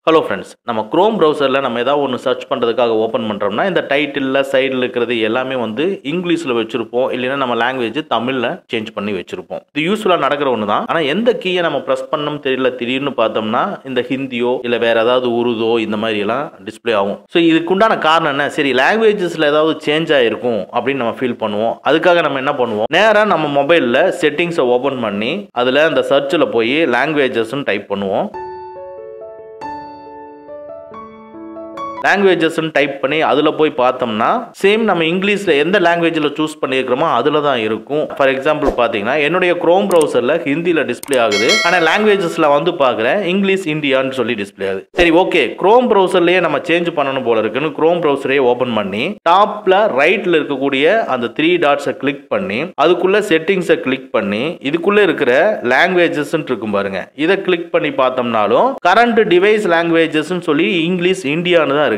hello friends நம்ம Chrome ப்ரௌசரில் நம்ம ஏதாவது ஒன்று சர்ச் பண்ணுறதுக்காக ஓப்பன் பண்ணுறோம்னா இந்த டைட்டிலில் சைடில் இருக்கிறது எல்லாமே வந்து இங்கிலீஷில் வச்சுருப்போம் இல்லைன்னா நம்ம லாங்குவேஜ் தமிழில் சேஞ்ச் பண்ணி வச்சுருப்போம் இது யூஸ்ஃபுல்லாக நடக்கிற ஒன்று தான் ஆனால் எந்த கீயை நம்ம ப்ரெஸ் பண்ணணும் தெரியல திடீர்னு பார்த்தோம்னா இந்த ஹிந்தியோ இல்லை வேற ஏதாவது உருதோ இந்த மாதிரி எல்லாம் டிஸ்ப்ளே ஆகும் ஸோ இதுக்குண்டான காரணம் என்ன சரி லாங்குவேஜஸில் ஏதாவது சேஞ்ச் ஆகிருக்கும் அப்படின்னு நம்ம ஃபீல் பண்ணுவோம் அதுக்காக நம்ம என்ன பண்ணுவோம் நேராக நம்ம மொபைலில் செட்டிங்ஸை ஓப்பன் பண்ணி அதில் அந்த சர்ச்சில் போய் லாங்குவேஜஸ்ன்னு டைப் பண்ணுவோம் லாங்குவேஜஸ்ன்னு டைப் பண்ணி அதில் போய் பார்த்தோம்னா சேம் நம்ம இங்கிலீஷில் எந்த லாங்குவேஜில் சூஸ் பண்ணியிருக்கிறோமோ அதில் தான் இருக்கும் ஃபார் எக்ஸாம்பிள் பார்த்தீங்கன்னா என்னுடைய க்ரோம் ப்ரௌசரில் ஹிந்தியில் டிஸ்ப்ளே ஆகுது ஆனால் லாங்குவேஜஸில் வந்து பார்க்குறேன் இங்கிலீஷ் இந்தியான்னு சொல்லி டிஸ்ப்ளே ஆகுது சரி ஓகே க்ரோம் ப்ரௌசர்லேயே நம்ம சேஞ்ச் பண்ணணும் போல இருக்குன்னு க்ரோம் ப்ரௌசரே ஓப்பன் பண்ணி டாப்பில் ரைட்டில் இருக்கக்கூடிய அந்த த்ரீ டாட்ஸை கிளிக் பண்ணி அதுக்குள்ளே செட்டிங்ஸை கிளிக் பண்ணி இதுக்குள்ளே இருக்கிற லாங்குவேஜஸ் இருக்கும் பாருங்க இதை கிளிக் பண்ணி பார்த்தோம்னாலும் கரண்ட் டிவைஸ் லாங்குவேஜஸ்ன்னு சொல்லி இங்கிலீஷ் இந்தியான்னு தான் இருக்கு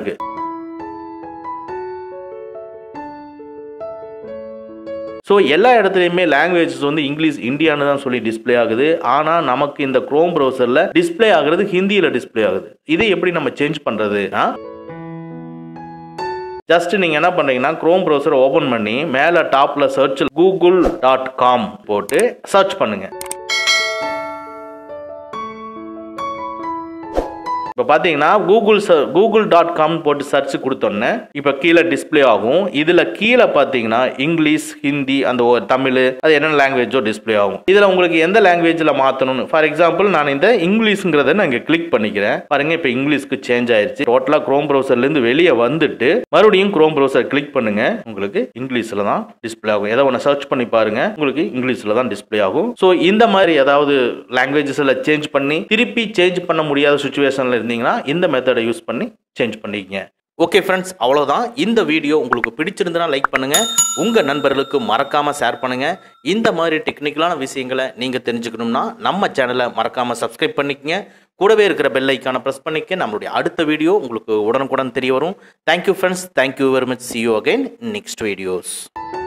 ஸோ எல்லா இடத்துலையுமே லாங்குவேஜஸ் வந்து இங்கிலீஷ் இந்தியான்னு தான் சொல்லி டிஸ்ப்ளே ஆகுது ஆனால் நமக்கு இந்த க்ரோம் ப்ரௌசரில் டிஸ்ப்ளே ஆகுறது ஹிந்தியில் டிஸ்ப்ளே ஆகுது இதை எப்படி நம்ம சேஞ்ச் பண்ணுறதுனா ஜஸ்ட் நீங்கள் என்ன பண்ணுறீங்கன்னா க்ரோம் ப்ரௌசரை ஓப்பன் பண்ணி மேலே டாப்பில் சர்ச் கூகுள் டாட் காம் போட்டு சர்ச் பண்ணுங்கள் இப்போ பார்த்தீங்கன்னா கூகுள் கூகுள் டாட் காம் போட்டு சர்ச் கொடுத்தோன்னே இப்போ கீழே டிஸ்ப்ளே ஆகும் இதில் கீழே பார்த்தீங்கன்னா இங்கிலீஷ் ஹிந்தி அந்த ஒரு தமிழ் அது என்ன லாங்குவேஜோ டிஸ்ப்ளே ஆகும் இதில் உங்களுக்கு எந்த லாங்குவேஜில் மாற்றணும்னு ஃபார் எக்ஸாம்பிள் நான் இந்த இங்கிலீஷுங்கிறத நான் இங்கே கிளிக் பண்ணிக்கிறேன் பாருங்க இப்போ இங்கிலீஷ்க்கு சேஞ்ச் ஆயிருச்சு டோட்டலாக க்ரோம் ப்ரௌசர்லேருந்து வெளியே வந்துட்டு மறுபடியும் க்ரோம் ப்ரௌசர் கிளிக் பண்ணுங்க உங்களுக்கு இங்கிலீஷில் தான் டிஸ்ப்ளே ஆகும் ஏதோ ஒன்று சர்ச் பண்ணி பாருங்க உங்களுக்கு இங்கிலீஷில் தான் டிஸ்ப்ளே ஆகும் ஸோ இந்த மாதிரி ஏதாவது லாங்குவேஜஸில் சேஞ்ச் பண்ணி திருப்பி சேஞ்ச் பண்ண முடியாத சுச்சுவேஷனில் இருந்தீங்கன்னா இந்த மெத்தடை யூஸ் பண்ணி சேஞ்ச் பண்ணிக்கங்க ஓகே ஃப்ரெண்ட்ஸ் அவ்வளோதான் இந்த வீடியோ உங்களுக்கு பிடிச்சிருந்தனா லைக் பண்ணுங்க உங்க நண்பர்களுக்கு மறக்காம ஷேர் பண்ணுங்க இந்த மாதிரி டெக்னிக்கலான விஷயங்களை நீங்க தெரிஞ்சுக்கணும்னா நம்ம சேனலை மறக்காம சப்ஸ்கிரைப் பண்ணிக்கங்க கூடவே இருக்கிற பெல் ஐக்கானை ப்ரெஸ் பண்ணிக்க நம்மளுடைய அடுத்த வீடியோ உங்களுக்கு உடனுக்குடன் தெரிய வரும் thank you friends thank you very much see you again next videos